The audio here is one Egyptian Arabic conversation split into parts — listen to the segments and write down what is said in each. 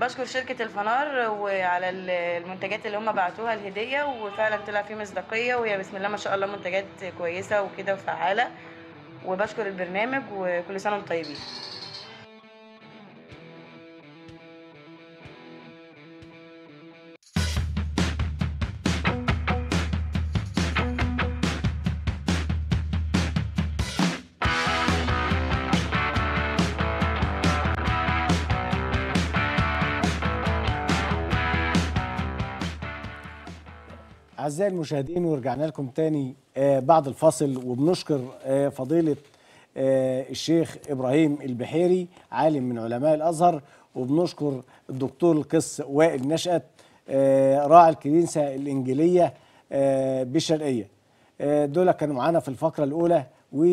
بشكر شركة الفنار وعلى ال- المنتجات اللي هم بعتوها الهدية وفعلا طلع فيه مصداقية وهي بسم الله ما شاء الله منتجات كويسة وكده وفعالة وبشكر البرنامج وكل سنة وانتم طيبين أعزائي المشاهدين ورجعنا لكم تاني آه، بعد الفاصل وبنشكر آه، فضيلة آه، الشيخ إبراهيم البحيري عالم من علماء الأزهر وبنشكر الدكتور القس وائل نشأت آه، راعي الكنيسة الإنجيلية آه، بالشرقية آه، دول كانوا معانا في الفقرة الأولى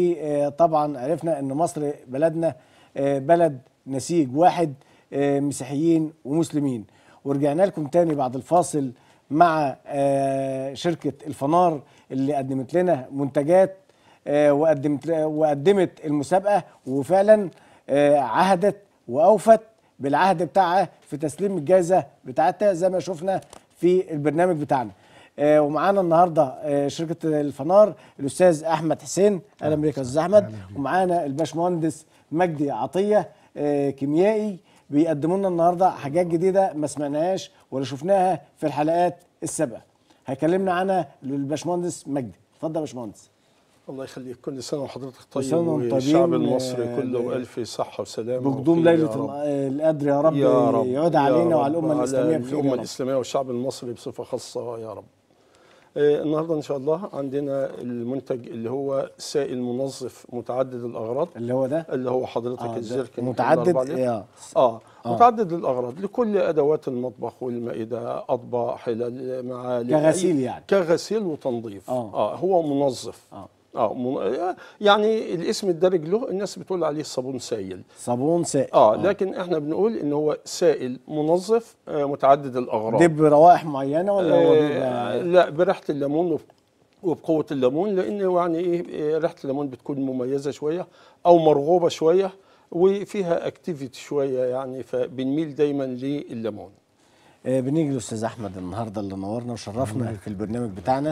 وطبعا عرفنا أن مصر بلدنا آه، بلد نسيج واحد آه، مسيحيين ومسلمين ورجعنا لكم تاني بعد الفاصل مع آه، شركة الفنار اللي قدمت لنا منتجات آه، وقدمت وقدمت المسابقة وفعلا آه، عهدت وأوفت بالعهد بتاعها في تسليم الجائزة بتاعتها زي ما شفنا في البرنامج بتاعنا آه، ومعانا النهارده آه، شركه الفنار الاستاذ احمد حسين اهلا بك يا استاذ احمد ومعانا الباشمهندس مجدي عطيه آه، كيميائي بيقدموا لنا النهارده حاجات جديده ما سمعناهاش ولا شفناها في الحلقات السابقه هيكلمنا عنها الباشمهندس مجدي اتفضل يا باشمهندس الله يخليك كل سنه وحضرتك كل طيب سنة وانتم والشعب طيبين، المصري آه، كله ل- بالف صحه وسلامه بقدوم وخير يا ليله رب. ال- القدر يا رب, يا رب يعود يا علينا رب، وعلى الامه على الاسلاميه بخير الامه يا رب. الاسلاميه والشعب المصري بصفه خاصه يا رب آه، النهارده ان شاء الله عندنا المنتج اللي هو سائل منظف متعدد الاغراض اللي هو ده اللي هو حضرتك آه، ده الزركن متعدد الأربعة لتر. اه اه آه. متعدد الاغراض لكل ادوات المطبخ والمائده اطباق حلل معالق كغسيل أي- يعني. كغسيل وتنظيف آه. اه هو منظف اه اه من... يعني الاسم الدارج له الناس بتقول عليه صابون سائل صابون سائل اه لكن احنا بنقول ان هو سائل منظف آه متعدد الاغراض دب روائح معينه ولا هو آه بيبقى لا بريحه الليمون وب- وبقوه الليمون لان يعني ايه آه، ريحه الليمون بتكون مميزه شويه او مرغوبه شويه وفيها اكتيفيتي شويه يعني فبنميل دايما لليمون آه، بنيجي للاستاذ احمد النهارده اللي نورنا وشرفنا في البرنامج بتاعنا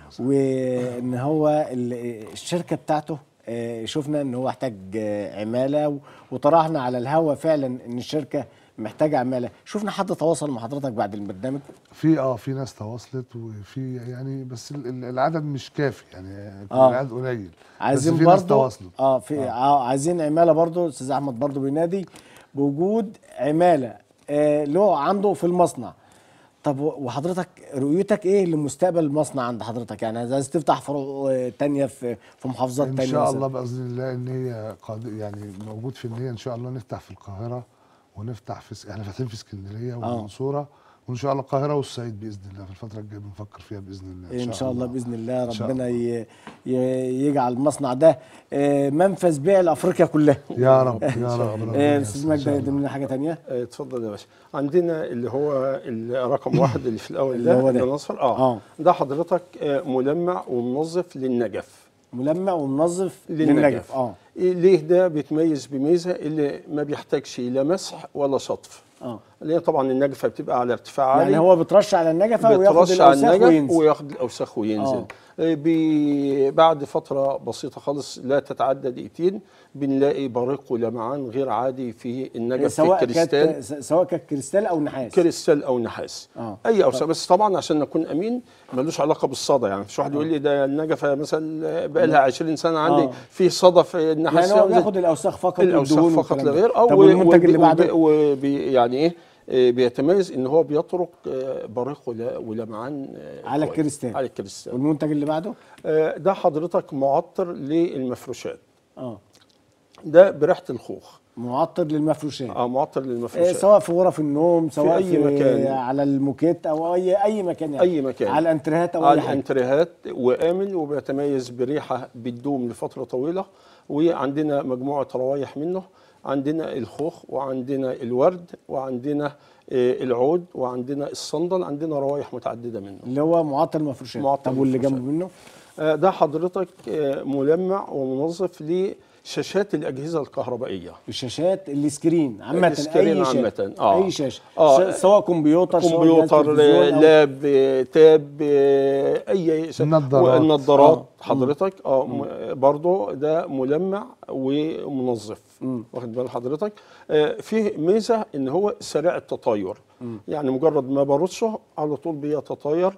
وان هو ال- الشركه بتاعته آه، شفنا ان هو احتاج آه، عماله و- وطرحنا على الهوا فعلا ان الشركه محتاجه عماله شفنا حد تواصل مع حضرتك بعد البرنامج في اه في ناس تواصلت وفي يعني بس ال- ال- العدد مش كافي يعني آه. العدد قليل عايزين بس في ناس برضو تواصلت اه في آه. عايزين عماله برضو استاذ احمد برضو بينادي بوجود عماله آه له عنده في المصنع طب و- وحضرتك رؤيتك ايه لمستقبل المصنع عند حضرتك يعني عايز تفتح فروع آه، تانية في في محافظات ان تانية شاء مثلاً؟ الله باذن الله ان هي قاد يعني موجود في النيه ان شاء الله نفتح في القاهره ونفتح في س- احنا فاتحين في اسكندريه والمنصوره وان شاء الله القاهره والصعيد باذن الله في الفتره الجايه بنفكر فيها باذن الله ان شاء الله باذن الله إن شاء ربنا ي... ي... يجعل المصنع ده آه، منفذ بيع لافريقيا كلها يا رب يا شاء رب الله. ربنا آه، ييسر استاذ إن مجدي شاء يقدم الله. لنا حاجه تانية آه، اتفضل يا باشا عندنا اللي هو الرقم واحد اللي في الاول اللي ده هو ده. اللون الاصفر اه, آه. ده حضرتك آه، ملمع ومنظف للنجف ملمع ومنظف للنجف. للنجف اه إيه ليه ده بيتميز بميزه اللي ما بيحتاجش لا مسح ولا شطف اه لان طبعا النجفه بتبقى على ارتفاع عالي يعني هو بترش على النجفه وياخد بترش على الاوساخ النجف وينزل وياخد الاوساخ وينزل آه. آه. بي بعد فتره بسيطه خالص لا تتعدى دقيقتين بنلاقي بريق ولمعان غير عادي في النجف في سواء الكريستال كانت س- سواء كانت كريستال او نحاس كريستال او نحاس آه. اي اوساخ بس طبعا عشان نكون امين ملوش علاقه بالصدى يعني مش واحد يقول لي ده النجفه مثلا بقى لها 20 سنه عندي آه. في صدى في النحاس يعني هو ينزل. بياخد الاوساخ فقط الاوساخ والدهون فقط والكلام لا ده. غير او طب والمنتج اللي وب- بعده وبي يعني ايه آه، بيتميز ان هو بيطرق آه، بريق ولا- ولمعان آه، على كويس. الكريستال. على الكريستال والمنتج اللي بعده آه، ده حضرتك معطر للمفروشات اه ده بريحه الخوخ معطر للمفروشات اه معطر آه للمفروشات سواء في غرف النوم سواء أي في, مكان. على الموكيت او اي اي مكان يعني أي مكان. على الانتريهات او على اي حاجه الانتريهات وامن وبيتميز بريحه بتدوم لفتره طويله وعندنا مجموعه روايح منه عندنا الخوخ وعندنا الورد وعندنا آه، العود وعندنا الصندل عندنا روايح متعدده منه اللي هو معطر المفروشات معطر طب واللي المفروشات. جنبه منه آه، ده حضرتك آه، ملمع ومنظف شاشات الاجهزه الكهربائيه الشاشات السكرين عامة السكرين اي شاشة عامة، آه. اي شاشة آه. ش- سواء كمبيوتر سواء جهاز كمبيوتر تلفزيون أو- لاب تاب اي ش- النظارات. النظارات آه. حضرتك اه م- برضو ده ملمع ومنظف واخد بال حضرتك آه فيه ميزه ان هو سريع التطاير يعني مجرد ما برشه على طول بيتطاير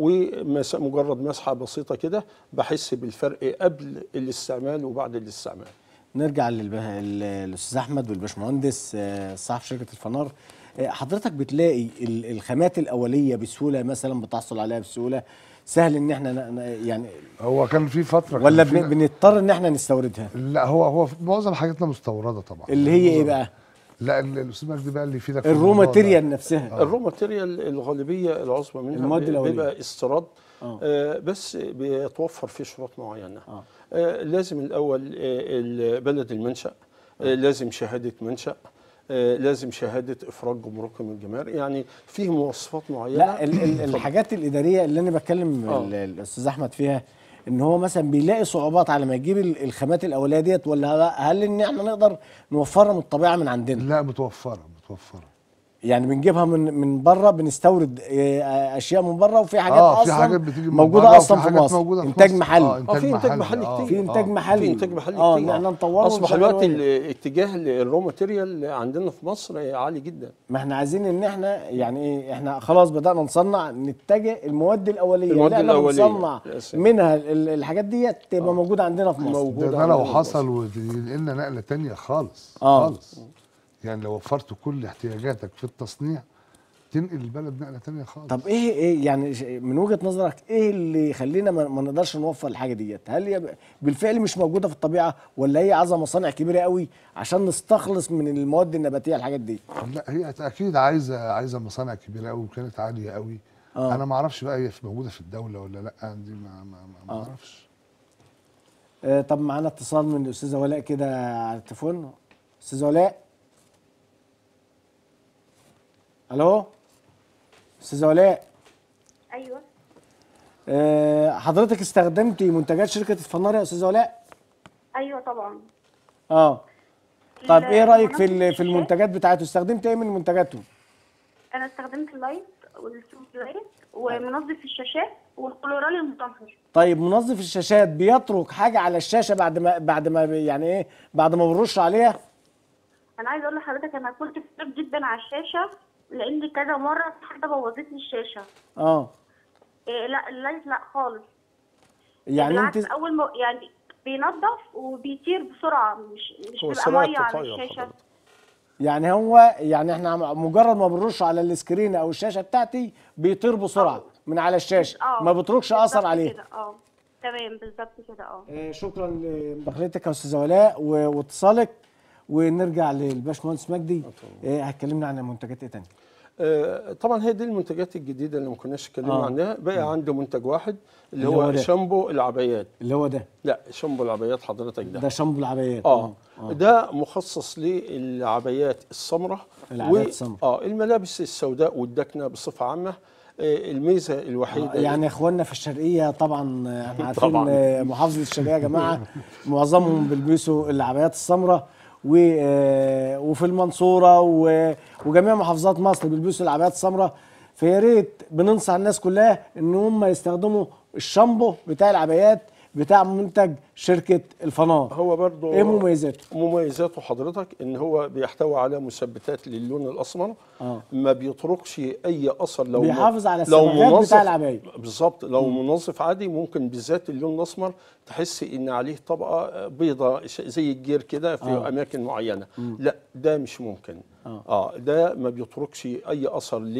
ومجرد مسحه بسيطه كده بحس بالفرق قبل الاستعمال وبعد الاستعمال نرجع للب- ال- للاستاذ احمد والباشمهندس آه، صاحب شركه الفنار آه، حضرتك بتلاقي ال- الخامات الاوليه بسهوله مثلا بتحصل عليها بسهوله سهل ان احنا ن- ن- يعني هو كان في فتره ولا كان في- بن- بنضطر ان احنا نستوردها لا هو هو معظم حاجاتنا مستورده طبعا اللي هي ايه معظم- بقى لا ال- الاستاذ مجدي بقى اللي يفيدك في الرو الموضوع ده. ماتيريال نفسها الرو ماتيريال الغالبيه العظمى منها المواد بي- الأولية. بيبقى استيراد آه. آه بس بيتوفر فيه شروط معينه آه. آه لازم الاول آه ال- بلد المنشا آه لازم شهاده منشا آه لازم شهاده افراج جمركي من الجمارك يعني فيه مواصفات معينه لا ال- ال- اتفضل. الحاجات الاداريه اللي انا بتكلم آه. ال- الاستاذ احمد فيها ان هو مثلا بيلاقي صعوبات على ما يجيب ال- الخامات الاوليه ديت ولا هل ان احنا نقدر نوفرها من الطبيعه من عندنا لا متوفره متوفره يعني بنجيبها من من بره بنستورد آه، اشياء من بره وفي حاجات اه في اصلا حاجات بتيجي من موجوده بره اصلا وفي في حاجات مصر موجودة في انتاج مصر. محلي اه اه انتاج في انتاج محلي محلي آه، كتير في انتاج آه. محلي في انتاج محلي اه كتير ان احنا نطوره اصبح ونشغله الوقت هنا. الاتجاه للرو ماتيريال عندنا في مصر عالي جدا ما احنا عايزين ان احنا يعني ايه احنا خلاص بدانا نصنع نتجه المواد الاوليه المواد اللي احنا الأولية. بنصنع يا سلام. منها ال- الحاجات ديت تبقى موجوده عندنا في مصر موجود. ده, موجودة ده لو عندنا في حصل وينقلنا نقله تانية خالص آه. خالص يعني لو وفرت كل احتياجاتك في التصنيع تنقل البلد نقله تانية خالص طب ايه ايه يعني ش- من وجهه نظرك ايه اللي يخلينا ما, ما نقدرش نوفر الحاجه ديت هل هي ب- بالفعل مش موجوده في الطبيعه ولا هي عايزه مصانع كبيره قوي عشان نستخلص من المواد النباتيه الحاجات دي لا هي اكيد عايزه عايزه مصانع كبيره قوي وكانت عاليه قوي آه. انا ما اعرفش بقى هي في- موجوده في الدوله ولا لا دي ما ما ما- ما آه. اعرفش آه طب معانا اتصال من الاستاذه ولاء كده على التليفون استاذه ولاء الو استاذه ولاء ايوه آه حضرتك استخدمتي منتجات شركه الفنار يا استاذه ولاء ايوه طبعا اه طب ايه رايك في منظف ال- في الشاشات، المنتجات بتاعته استخدمت ايه من منتجاته انا استخدمت اللايت والسوفت لايت ومنظف الشاشات والكلورال المطهر طيب منظف الشاشات بيترك حاجه على الشاشه بعد ما بعد ما بي- يعني ايه بعد ما بنرش عليها انا عايزه اقول لحضرتك انا كنت بتعب جدا على الشاشه لان كذا مره في حاجه بوظت لي الشاشه اه إيه لا اللايت لا خالص يعني بالعكس انت اول ما يعني بينظف وبيطير بسرعه مش مش هو بيبقى سريع ميه على التطاير الشاشه حضرتك. يعني هو يعني احنا عم- مجرد ما بنرش على السكرين او الشاشه بتاعتي بيطير بسرعه آه. من على الشاشه اه ما بتركش بالظبط اثر عليه كده اه تمام بالظبط كده اه آه، شكرا لمداخلتك يا استاذه ولاء و- واتصالك ونرجع للباشمهندس مجدي آه، هتكلمنا عن منتجات ايه تاني آه، طبعا هي دي المنتجات الجديده اللي ما كناش اتكلمنا آه. عنها بقى عنده منتج واحد اللي اللي هو هو ده. شامبو العبايات اللي هو ده لا شامبو العبايات حضرتك ده ده شامبو العبايات اه ده مخصص للعبايات السمراء العبايات السمراء. اه الملابس السوداء والدكنه بصفه عامه آه الميزه الوحيده آه، يعني اخواننا في الشرقيه طبعا آه، احنا عارفين طبعاً. آه، محافظه الشرقيه يا جماعه معظمهم بيلبسوا العبايات السمراء و آه، وفي المنصوره و- وجميع محافظات مصر بيلبسوا العبايات السمراء فيا ريت بننصح الناس كلها ان هم يستخدموا الشامبو بتاع العبايات بتاع منتج شركه الفنار هو برضه ايه مميزاته؟ مميزاته حضرتك ان هو بيحتوي على مثبتات للون الاسمر آه. ما بيتركش اي اثر لو بيحافظ على لو الصبغات منظف- بتاع العباية. بالظبط لو منظف عادي ممكن بالذات اللون الاسمر تحس ان عليه طبقه بيضاء ش- زي الجير كده في آه. آه. اماكن معينه لا ده مش ممكن آه. اه, آه ده ما بيتركش اي اثر ل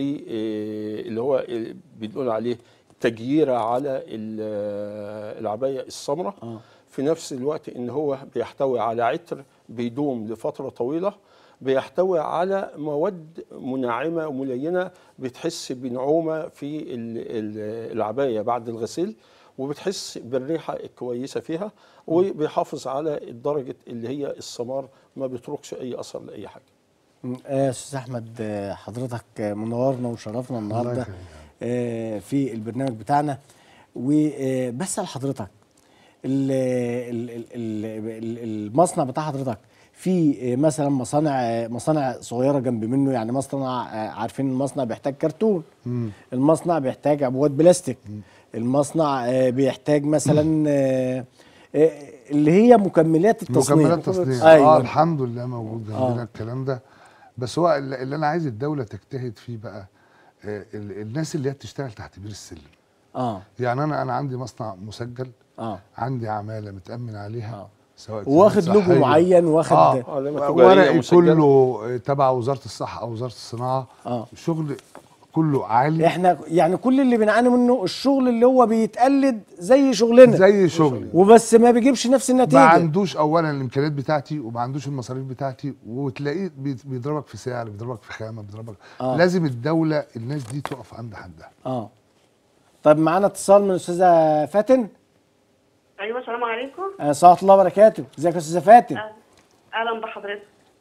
اللي هو آه، بنقول عليه تجييره على ال- آه، العبايه السمراء آه. في نفس الوقت ان هو بيحتوي على عطر بيدوم لفتره طويله بيحتوي على مواد منعمه وملينه بتحس بنعومه في ال- ال- العبايه بعد الغسيل وبتحس بالريحه الكويسه فيها وبيحافظ على درجه اللي هي السمار ما بيتركش اي اثر لاي حاجه م، آه، استاذ احمد آه، حضرتك آه، منورنا وشرفنا النهارده يخليك. آه، في البرنامج بتاعنا وبسال حضرتك ال- ال- ال- ال- ال- المصنع بتاع حضرتك في آه، مثلا مصانع آه، مصانع صغيره جنب منه يعني مصنع آه، عارفين المصنع بيحتاج كرتون المصنع بيحتاج عبوات بلاستيك المصنع آه، بيحتاج مثلا آه، آه، اللي هي مكملات التصنيع مكملات تصنيع ايوه اه الحمد لله موجود جنبنا آه. الكلام ده بس هو اللي اللي انا عايز الدوله تجتهد فيه بقى آه ال- الناس اللي هي بتشتغل تحت بير السلم اه يعني انا انا عندي مصنع مسجل اه عندي عماله متامن عليها آه. سواء واخد كانت لوجو صحية. معين واخد اه علامة تجارية ورقي مسجلة. كله آه، تبع وزاره الصحه او وزاره الصناعه آه. شغل كله عالي احنا يعني كل اللي بنعاني منه الشغل اللي هو بيتقلد زي شغلنا زي شغلي وبس ما بيجيبش نفس ما النتيجه عندوش اولا الامكانيات بتاعتي وما عندوش المصاريف بتاعتي وتلاقيه بي- بيضربك في سعر بيضربك في خامه بيضربك آه. آه. لازم الدوله الناس دي تقف عند حدها اه طيب معانا اتصال من الاستاذه فاتن ايوه السلام عليكم آه صلاه الله وبركاته ازيك يا استاذه فاتن اهلا بحضرتك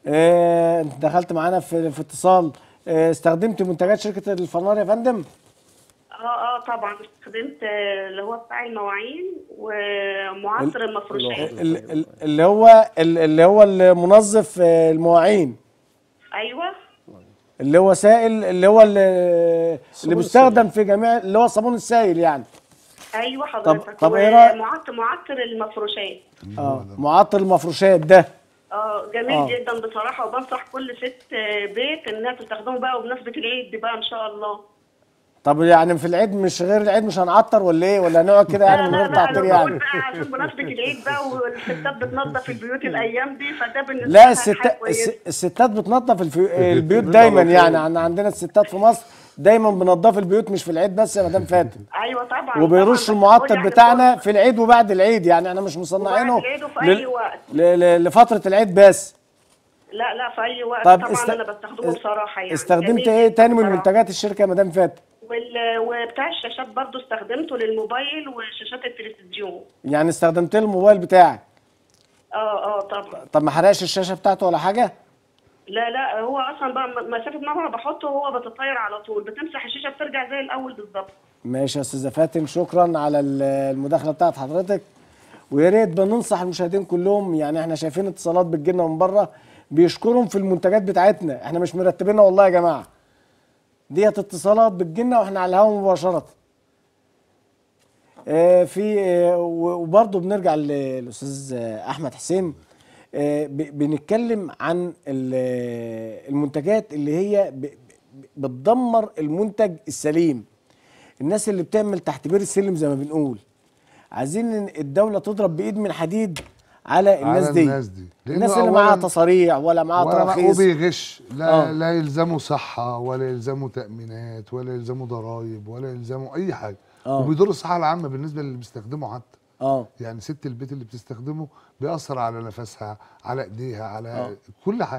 آه انت دخلت معانا في في اتصال آه استخدمت منتجات شركه الفنار يا فندم اه اه طبعا استخدمت آه، اللي هو بتاع المواعين ومعطر المفروشات ال- ال- اللي هو ال- اللي هو المنظف آه، المواعين ايوه اللي هو سائل اللي هو اللي, اللي الصابون بيستخدم في جميع اللي هو الصابون السائل يعني ايوه حضرتك طب إيه رأيك؟ معطر معطر المفروشات اه معطر المفروشات ده اه جميل آه. آه. جدا بصراحه وبنصح كل ست آه، بيت انها تستخدمه بقى وبمناسبه العيد دي بقى ان شاء الله طب يعني في العيد مش غير العيد مش هنعطر ولا ايه ولا هنقعد كده يعني من لا غير لا تعطير انا يعني بقول بقى عشان بمناسبه العيد بقى والستات بتنظف البيوت الايام دي فده بالنسبه لا لها الستات حاجة كويسة. الس- الستات بتنظف الفي... البيوت دايما يعني عن- عندنا الستات في مصر دايما بننظف البيوت مش في العيد بس يا مدام فاتن ايوه طبعا وبيرشوا طبعاً، بس المعطر يعني بتاعنا في العيد وبعد العيد يعني احنا مش مصنعينه وبعد العيد وفي أي وقت. ل... ل... لفتره العيد بس لا لا في اي وقت طب طبعا است- انا بستخدمه بصراحه يعني استخدمت جميل ايه جداً تاني من بصراحة. منتجات الشركه يا مدام فاتن وال... وبتاع الشاشات برضو استخدمته للموبايل وشاشات التلفزيون يعني استخدمت الموبايل بتاعك اه اه طبعا طب ما حرقش الشاشه بتاعته ولا حاجه لا لا هو اصلا بقى م- مسافه ما انا بحطه هو بتطير على طول بتمسح الشاشه بترجع زي الاول بالظبط ماشي يا استاذه فاتن شكرا على ال- المداخله بتاعت حضرتك ويا ريت بننصح المشاهدين كلهم يعني احنا شايفين اتصالات بتجيلنا من بره بيشكرهم في المنتجات بتاعتنا احنا مش مرتبينها والله يا جماعه ديت اتصالات بتجيلنا واحنا على الهواء مباشره آه، في آه، و- وبرضه بنرجع للاستاذ آه، احمد حسين آه، ب- بنتكلم عن ال- آه، المنتجات اللي هي ب- ب- بتدمر المنتج السليم الناس اللي بتعمل تحت بير السلم زي ما بنقول عايزين إن الدوله تضرب بايد من حديد على الناس على دي الناس دي. لأنه الناس اللي معاها أولاً- تصاريح ولا معاها ولا تراخيص وبيغش لا آه. آه. لا يلزموا صحه ولا يلزموا تامينات ولا يلزموا ضرائب ولا يلزموا اي حاجه آه. وبيضر الصحه العامه بالنسبه للي بيستخدمه حتى اه يعني ست البيت اللي بتستخدمه بيأثر على نفسها على ايديها على آه. آه. كل حاجه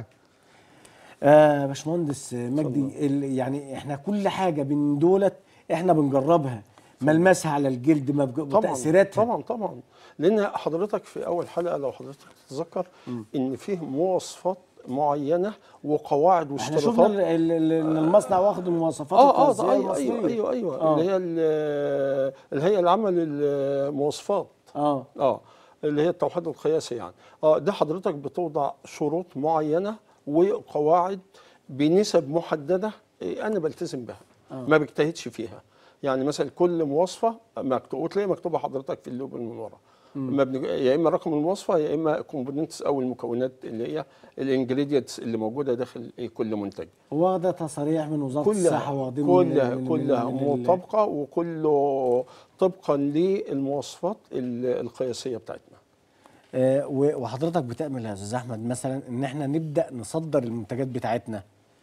آه باشمهندس مجدي ال- يعني احنا كل حاجه من دولت احنا بنجربها ملمسها على الجلد ما بج- طبعا تاثيراتها طبعا طبعا لان حضرتك في اول حلقه لو حضرتك تتذكر ان فيه مواصفات معينه وقواعد احنا شفنا واشتراطات ال- ال- ال- ان المصنع واخد المواصفات اه اه التغذية ده ايوه المصرية. ايوه ايوه ايوه آه. اللي هي ال- الهيئه العامه للمواصفات اه اه اللي هي التوحيد القياسي يعني اه ده حضرتك بتوضع شروط معينه وقواعد بنسب محدده إيه، انا بلتزم بها آه. ما بجتهدش فيها يعني مثلا كل مواصفه مكتوب وتلاقي مكتوبه حضرتك في اللوب من ورا ما بنج... يا اما رقم المواصفه يا اما كومبوننتس او المكونات اللي هي الانجريدينتس اللي موجوده داخل إيه كل منتج واخده تصاريح من وزاره كلها الصحه واخدين من- كلها من- كلها من- من ال- مطابقه وكله طبقا للمواصفات ال- القياسيه بتاعتنا آه و- وحضرتك بتعمل يا استاذ احمد مثلا ان احنا نبدا نصدر المنتجات بتاعتنا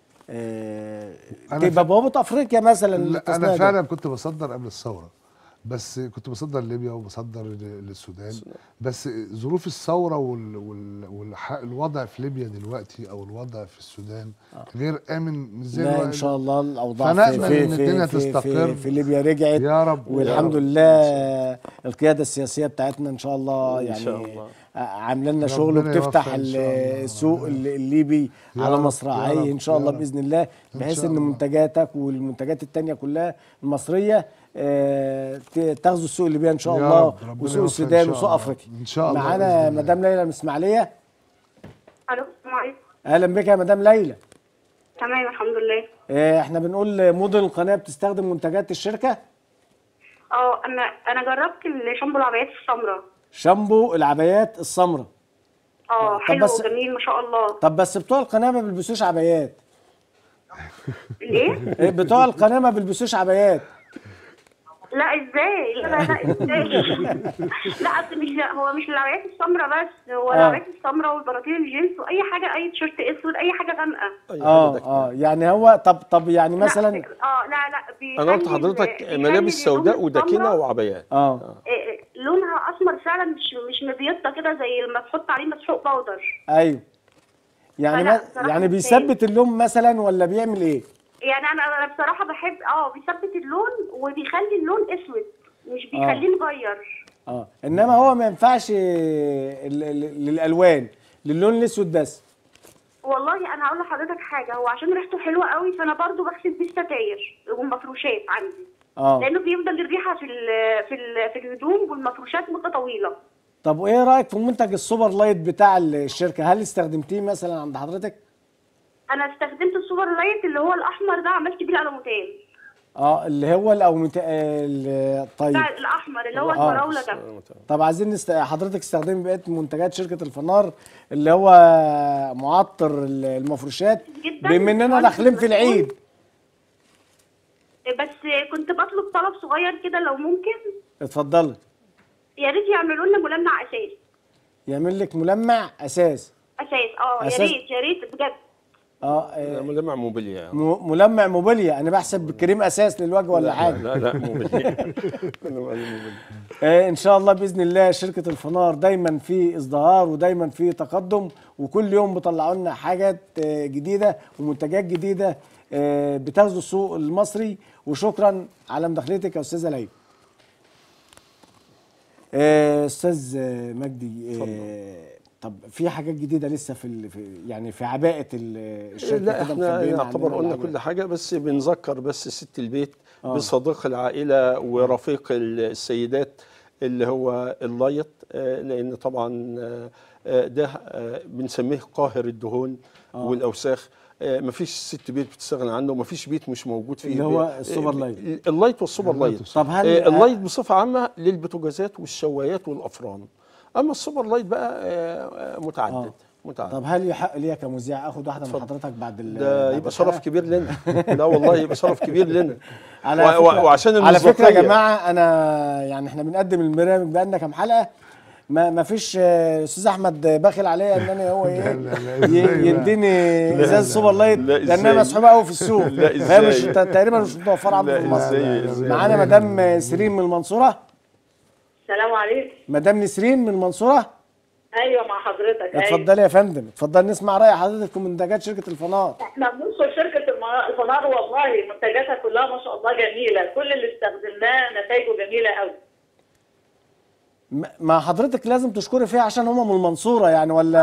آه أنا تبقى فا- بوابه افريقيا مثلا لا للتصنيع انا ده. فعلا كنت بصدر قبل الثوره بس كنت بصدر ليبيا وبصدر ل- للسودان بس ظروف الثوره وال وال والوضع في ليبيا دلوقتي او الوضع في السودان غير امن مش زي لا الوقت- ان شاء الله الاوضاع في فنأمل في إن في, الدنيا في, في, تستقر. في ليبيا رجعت يا رب والحمد يا رب. لله القياده السياسيه بتاعتنا ان شاء الله إن يعني شاء الله. عامله لنا ربنا شغل وبتفتح يوفق إن ال- شاء الله. السوق ال- الليبي يا على رب، يا مصراعيه رب، ان شاء يا الله رب. باذن الله إن بحيث شاء ان الله. منتجاتك والمنتجات التانيه كلها المصريه آه، ت- تغزو السوق الليبيه ان شاء يا الله رب، ربنا وسوق يوفق إن السودان شاء وسوق الله. افريقيا إن شاء الله معانا بإذن الله. مدام ليلى من اسماعيليه الو السلام عليكم اهلا بك يا مدام ليلى تمام الحمد لله آه، احنا بنقول مدن القناه بتستخدم منتجات الشركه اه انا انا جربت الشامبو العبايات السمراء شامبو العبايات السمراء اه طب حلو بس- وجميل ما شاء الله طب بس بتوع القناه ما بيلبسوش عبايات الايه إيه، بتوع القناه ما بيلبسوش عبايات لا ازاي لا لا لا ازاي لا اصل مش هو مش العبايات السمراء بس هو آه. العبايات السمراء والبناطيل الجينز واي حاجه اي تيشيرت اسود اي حاجه غامقه أي اه حاجة ده اه يعني هو طب طب يعني مثلا لا اه لا لا بيخلي انا قلت ال- حضرتك بيخلي ملابس سوداء الهدوم وداكنه السمراء، وعبايات اه آه، لونها اسمر فعلا مش مش مبيضه كده زي لما تحط عليه مسحوق باودر ايوه يعني فلا، ما بصراحة يعني مش بيثبت اللون مثلا ولا بيعمل ايه؟ يعني انا انا بصراحه بحب اه بيثبت اللون وبيخلي اللون اسود مش بيخليه مغير اه انما هو ما ينفعش ال- ال- للالوان للون الاسود بس والله انا هقول لحضرتك حاجه هو عشان ريحته حلوه قوي فانا برضو بغسل بيه الستاير والمفروشات عندي اه لانه بيفضل الريحه في ال في ال في الهدوم والمفروشات مده طويله طب وايه رايك في منتج السوبر لايت بتاع الشركه هل استخدمتيه مثلا عند حضرتك؟ انا استخدمت السوبر لايت اللي هو الاحمر ده عملت بيه الالوميتان اه اللي هو الاوميتا ال- طيب بتاع الاحمر اللي هو آه. الفراوله ده طب عايزين نست... حضرتك تستخدمي بقيه منتجات شركه الفنار اللي هو معطر المفروشات جداً. بما اننا داخلين في العيد بس كنت بطلب طلب صغير كده لو ممكن اتفضلي يا ريت يعملوا لنا ملمع اساس يعمل لك ملمع اساس اساس اه أساس؟ يا ريت يا ريت بجد اه آه، ملمع موبيليا يعني. م- ملمع موبيليا انا بحسب كريم اساس للوجه ولا حاجه لا لا موبيليا ملمع موبيليا. آه، ان شاء الله باذن الله شركه الفنار دايما في ازدهار ودايما في تقدم وكل يوم بيطلعوا لنا حاجات آه، جديده ومنتجات جديده آه، بتغزو السوق المصري وشكرا على مداخلتك يا استاذه ليلى آه، استاذ آه، مجدي آه، طب في حاجات جديده لسه في, ال- في يعني في عباءه ال- الشركه لا كده احنا مخبيين نعتبر عندنا قلنا العباءة. كل حاجه بس بنذكر بس ست البيت بصديق العائله ورفيق السيدات اللي هو اللايط آه، لان طبعا آه، آه، ده آه، بنسميه قاهر الدهون والاوساخ آه، مفيش ست بيت بتستغنى عنه مفيش بيت مش موجود فيه اللي هو آه، السوبر لايت. اللايت والسوبر لايت طب هل- آه، اللايت بصفه عامه للبوتاجازات والشوايات والافران اما السوبر لايت بقى آه، آه، متعدد آه. متعدد طب هل يحق ليا كمذيع اخد واحده من حضرتك بعد ال ده بعد يبقى الحلقة؟ شرف كبير لنا لا والله يبقى شرف كبير لنا على و- و- فكرة وعشان على فكره يا المصداقية. جماعه انا يعني احنا بنقدم البرنامج بقالنا كام حلقه ما ما فيش آه، استاذ احمد باخل عليا ان انا هو ايه لا، لا، إزاي بقى؟ ي- يديني ازاز سوبر لايت لا، لانها إزاي؟ مسحوبه قوي في السوق لا، فهي مش إزاي؟ تقريبا مش متوفره عندنا لا، في مصر إزاي؟ إزاي؟ معانا مدام سيرين من المنصوره السلام عليكم مدام نسرين من المنصوره ايوه مع حضرتك ايوه اتفضلي يا فندم اتفضل نسمع راي حضرتك في منتجات شركه الفنار احنا بنشكر شركه الم- الفنار والله منتجاتها كلها ما شاء الله جميله كل اللي استخدمناه نتائجه جميله قوي م- ما حضرتك لازم تشكري فيها عشان هم من المنصوره يعني ولا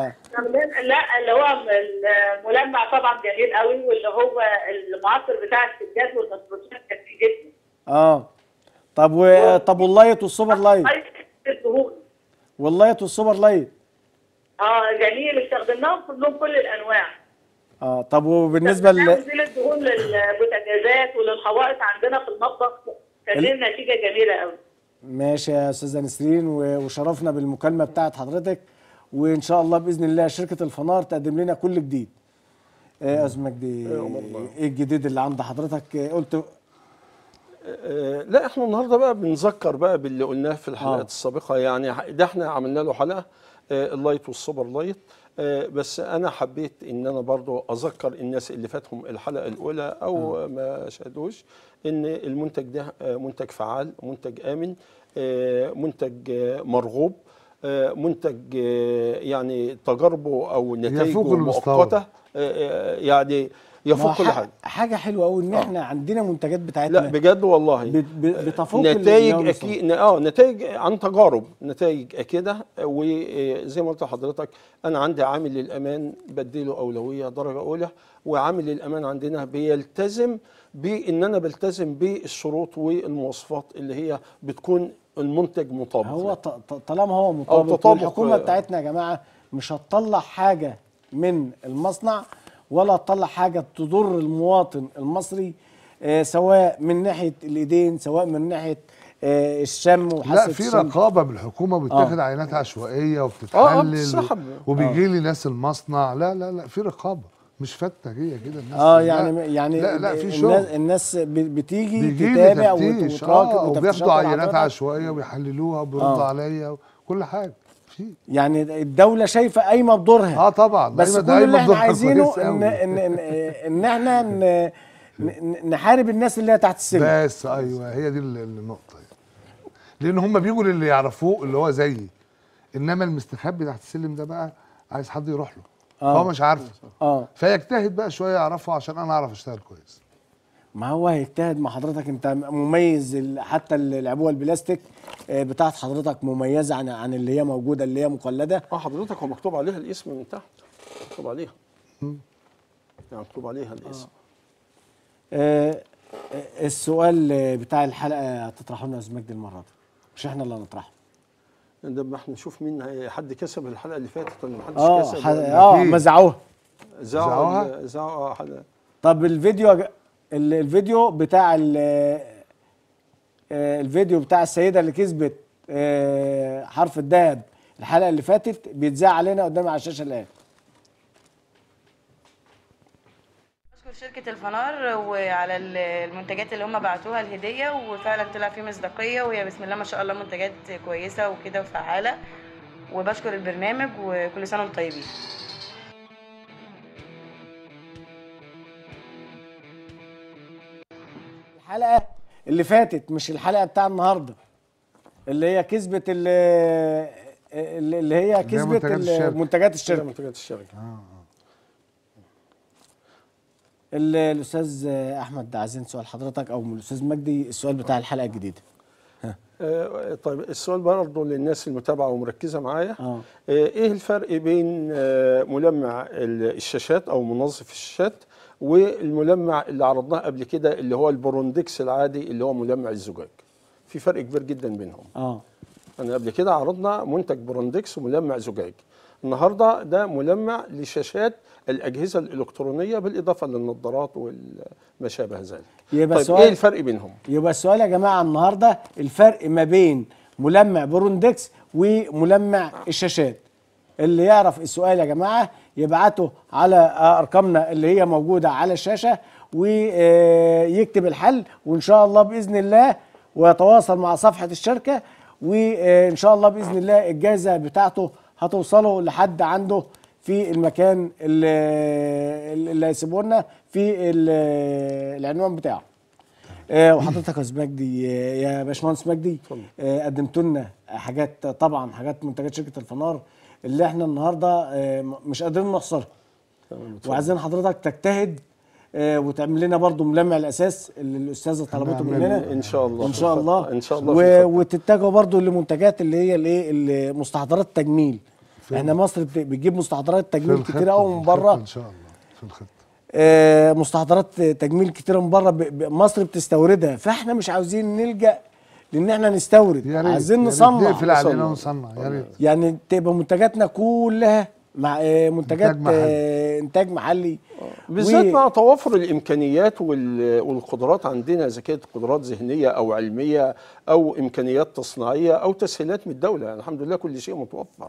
لا اللي هو الملمع طبعا جميل قوي واللي هو المعطر بتاع السجاد والمسبوسات كان فيه جدا اه طب و... طب واللايت والسوبر لايت أي الدهون واللايت والسوبر لايت اه جميل استخدمناهم كلهم كل الانواع اه طب وبالنسبه ل... تنزيل الدهون للبوتاجازات وللحوائط عندنا في المطبخ كان ال- لنا نتيجه جميله قوي ماشي يا استاذه نسرين و- وشرفنا بالمكالمه بتاعت حضرتك وان شاء الله باذن الله شركه الفنار تقدم لنا كل جديد ايه يا استاذ مجدي ايه الجديد اللي عند حضرتك آه، قلت آه، لا احنا النهارده بقى بنذكر بقى باللي قلناه في الحلقات آه. السابقه يعني ح- ده احنا عملنا له حلقه آه، اللايت والسوبر لايت آه، بس انا حبيت ان انا برضو اذكر الناس اللي فاتهم الحلقه الاولى او ما شاهدوش ان المنتج ده آه، منتج فعال منتج امن آه، منتج آه، مرغوب آه، منتج آه، يعني تجاربه او نتائجه المستورد. مؤقته آه، آه، يعني يفوق ما كل ح- حاجه حاجه حلوه قوي ان احنا عندنا منتجات بتاعتنا لا بجد والله بت- ب- بتفوق نتائج اللي اكيد اه نتائج عن تجارب نتائج كده وزي ما قلت لحضرتك انا عندي عامل الامان بديله اولويه درجه اولى وعامل الامان عندنا بيلتزم بان انا بلتزم بالشروط والمواصفات اللي هي بتكون المنتج مطابق هو لها. ط- ط- طالما هو مطابق تطابق، الحكومه آه. بتاعتنا يا جماعه مش هتطلع حاجه من المصنع ولا هتطلع حاجه تضر المواطن المصري آه سواء من ناحيه الايدين سواء من ناحيه آه الشم وحاسه لا في الشم. رقابه من الحكومه بتاخد آه. عينات عشوائيه آه، وبتتحلل بتسحب. وبيجي لي ناس المصنع لا لا لا في رقابه مش فته هي كده الناس اه لا، يعني يعني لا لا في الناس, شغل الناس ب- بتيجي بيجي لي تتابع تفتيش وتراقب اه وتفتيشات وبياخدوا عينات لحضرتك. عشوائيه وبيحللوها وبيردوا آه. عليا كل حاجه في يعني الدوله شايفه قايمه بدورها اه طبعا بس دايما- كل اللي دايما احنا دورها عايزينه كويس ان أوي. ان ان, إن احنا ن- ن- نحارب الناس اللي هي تحت السلم بس ايوه هي دي ال- النقطه لان هم بيجوا للي يعرفوه اللي هو زيي انما المستخبي تحت السلم ده بقى عايز حد يروح له آه. هو مش عارفه اه فيجتهد بقى شويه يعرفه عشان انا اعرف اشتغل كويس ما هو هيجتهد مع حضرتك انت مميز ال- حتى العبوه البلاستيك آه، بتاعت حضرتك مميزه عن عن اللي هي موجوده اللي هي مقلده اه حضرتك هو مكتوب عليها الاسم من تحت مكتوب عليها يعني مكتوب عليها الاسم آه، آه، السؤال آه، بتاع الحلقه هتطرحه لنا يا استاذ مجدي المره دي مش احنا اللي هنطرحه ده ما احنا نشوف مين هي- حد كسب الحلقه اللي فاتت ولا ما حدش اه كسب ح- ولا- اه أكيد. مزعوها زعوا زعوها؟ زعوا اه حد- طب الفيديو يا ج- ال- الفيديو بتاع ال- آه، الفيديو بتاع السيده اللي كسبت آه، حرف الذهب الحلقه اللي فاتت بيتذاع علينا قدامي على الشاشه الان بشكر شركة الفنار وعلى ال- المنتجات اللي هم بعتوها الهدية وفعلا طلع فيه مصداقية وهي بسم الله ما شاء الله منتجات كويسة وكده وفعالة وبشكر البرنامج وكل سنة وانتم طيبين الحلقه اللي فاتت مش الحلقه بتاع النهارده اللي هي كسبت ال- اللي اللي هي كسبت منتجات ال- الشركة. منتجات ده الشركه منتجات الشركه ال- الاستاذ احمد عايزين سؤال حضرتك او من الاستاذ مجدي السؤال بتاع الحلقه الجديده آه طيب السؤال برضه للناس المتابعه ومركزه معايا اه آه، ايه الفرق بين آه، ملمع ال- الشاشات او منظف الشاشات والملمع اللي عرضناه قبل كده اللي هو البروندكس العادي اللي هو ملمع الزجاج في فرق كبير جدا بينهم اه انا قبل كده عرضنا منتج بروندكس وملمع زجاج النهارده ده ملمع لشاشات الاجهزه الالكترونيه بالاضافه للنظارات وما شابه ذلك يبقى طيب سؤال- ايه الفرق بينهم يبقى السؤال يا جماعه النهارده الفرق ما بين ملمع بروندكس وملمع الشاشات اللي يعرف السؤال يا جماعه يبعته على ارقامنا اللي هي موجوده على الشاشه ويكتب الحل وان شاء الله باذن الله ويتواصل مع صفحه الشركه وان شاء الله باذن الله الجائزه بتاعته هتوصله لحد عنده في المكان اللي, اللي هيسيبه لنا في ال- العنوان بتاعه آه، وحضرتك يا استاذ مجدي آه، يا باشمهندس مجدي آه، قدمت لنا حاجات طبعا حاجات منتجات شركه الفنار اللي احنا النهارده آه، م- مش قادرين نحصرها وعايزين حضرتك تجتهد آه، وتعمل لنا برضو ملمع الاساس اللي الاستاذه طلبته هنعمل مننا ان شاء الله ان شاء الله ان شاء الله و... في الخطة. وتتجهوا برضو لمنتجات اللي هي الايه اللي مستحضرات التجميل احنا مصر بت- بتجيب مستحضرات في تجميل الخطة، كتير قوي في من الخطة بره ان شاء الله في الخطه آه، مستحضرات تجميل كتيره من بره ب- ب- مصر بتستوردها فاحنا مش عاوزين نلجا لان احنا نستورد يا ريت عايزين يا ريت نصنع نقفل علينا نصنع. ونصنع يا ريت يعني تبقى منتجاتنا كلها مع آه، منتجات إنتاج محلي. آه، انتاج محلي بالذات و- مع توافر الامكانيات وال- والقدرات عندنا اذا كانت قدرات ذهنيه او علميه او امكانيات تصنيعيه او تسهيلات من الدوله يعني الحمد لله كل شيء متوفر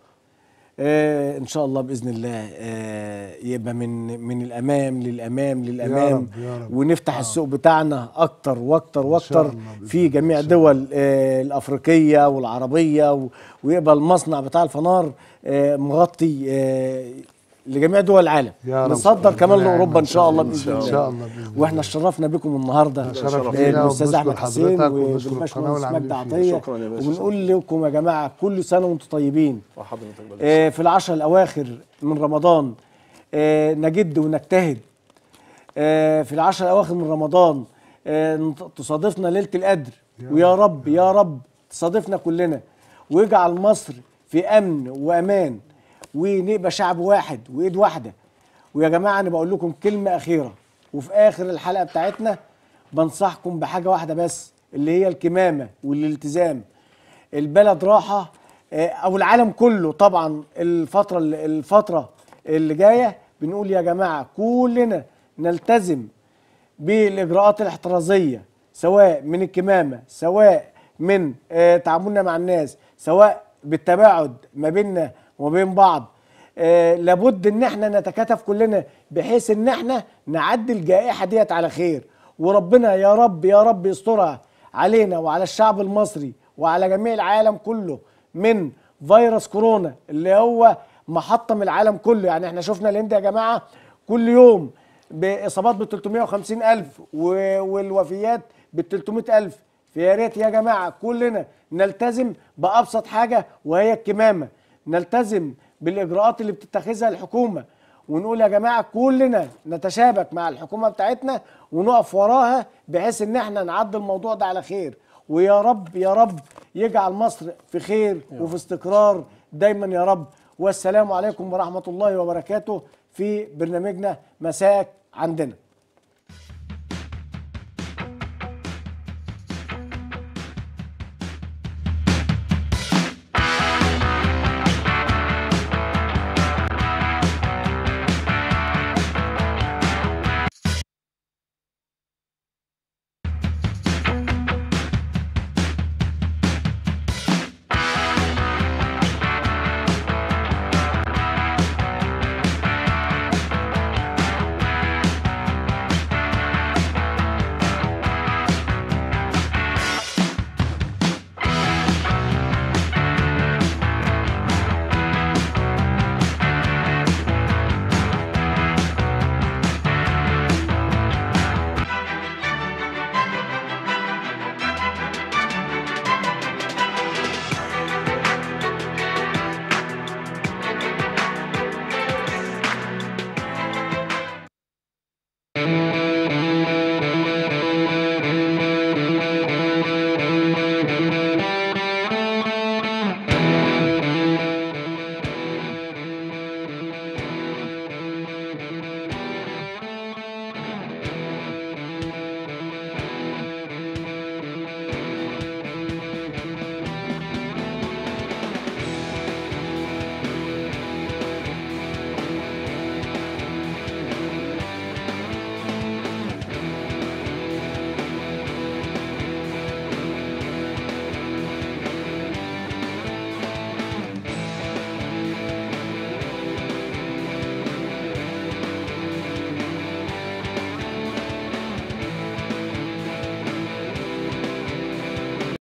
آه ان شاء الله باذن الله آه يبقى من من الامام للامام للامام رب، يا رب. ونفتح السوق بتاعنا اكتر واكتر شاء واكتر الله بإذن في الله، جميع إن شاء الدول آه الافريقيه والعربيه و- ويبقى المصنع بتاع الفنار آه مغطي آه لجميع دول العالم يا رب. نصدر كمان ربنا لاوروبا ان شاء الله يعيننا. باذن ان الله شاء الله باذن الله واحنا اتشرفنا بكم النهارده شرف آه، لينا الاستاذ وبنشكر احمد حسين حضرتك وبنشكر القناه والباشمهندس والعاملين مجدي فيها. عطيه شكراً يا باشا. وبنقول لكم يا جماعه كل سنه وانتم طيبين وحضرتك بالك. آه، في العشر الأواخر من رمضان آه، نجد ونجتهد آه، في العشر الاواخر من رمضان آه، نت- تصادفنا ليله القدر ويا رب يا رب تصادفنا كلنا ويجعل مصر في امن وامان ونبقى شعب واحد وايد واحده ويا جماعه انا بقول لكم كلمه اخيره وفي اخر الحلقه بتاعتنا بنصحكم بحاجه واحده بس اللي هي الكمامه والالتزام البلد راحه آه، او العالم كله طبعا الفتره الفتره اللي جايه بنقول يا جماعه كلنا نلتزم بالاجراءات الاحترازيه سواء من الكمامه سواء من آه، تعاملنا مع الناس سواء بالتباعد ما بيننا وما بين بعض آه، لابد ان احنا نتكاتف كلنا بحيث ان احنا نعدي الجائحه ديت على خير وربنا يا رب يا رب يسترها علينا وعلى الشعب المصري وعلى جميع العالم كله من فيروس كورونا اللي هو محطم العالم كله يعني احنا شفنا الهند يا جماعه كل يوم باصابات ب 350 الف و- والوفيات ب 300 الف فيا ريت يا جماعه كلنا نلتزم بابسط حاجه وهي الكمامه نلتزم بالاجراءات اللي بتتخذها الحكومه ونقول يا جماعه كلنا نتشابك مع الحكومه بتاعتنا ونقف وراها بحيث ان احنا نعدي الموضوع ده على خير ويا رب يا رب يجعل مصر في خير وفي استقرار دايما يا رب والسلام عليكم ورحمه الله وبركاته في برنامجنا مساك عندنا